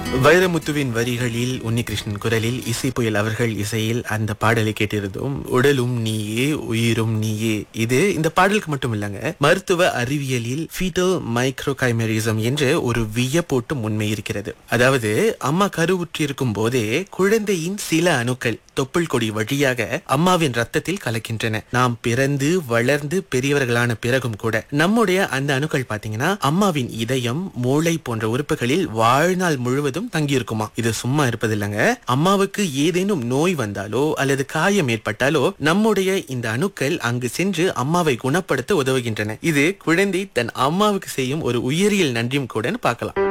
வைரமுத்துவின் வரிகளில் உன்னிகிருஷ்ணன் குரலில் இசை புயல் அவர்கள் இசையில் அந்த பாடலை கேட்டிருந்தோம் உடலும் நீயே உயிரும் நீயே இது இந்த பாடலுக்கு மட்டும் இல்லங்க மருத்துவ அறிவியலில் ஃபீட்டல் மைக்ரோகைமரிசம் என்ற ஒரு வியப்போட்டும் உண்மை இருக்கிறது அதாவது அம்மா கருவுற்றிருக்கும் போதே குழந்தையின் சில அணுக்கள் தொப்புள் கொடி வழியாக அம்மாவின் ரத்தத்தில் கலக்கின்றன நாம் பிறந்து வளர்ந்து பெரியவர்களான பிறகும் கூட நம்முடைய அந்த அணுக்கள் பாத்தீங்கன்னா அம்மாவின் இதயம் மூளை போன்ற உறுப்புகளில் வாழ்நாள் முழுவதும் தங்கியிருக்குமா இது சும்மா இருப்பதில்லைங்க அம்மாவுக்கு ஏதேனும் நோய் வந்தாலோ அல்லது காயம் ஏற்பட்டாலோ நம்முடைய இந்த அணுக்கள் அங்கு சென்று அம்மாவை குணப்படுத்த உதவுகின்றன இது குழந்தை தன் அம்மாவுக்கு செய்யும் ஒரு உயிரியல் நன்றியும் கூடன்னு பார்க்கலாம்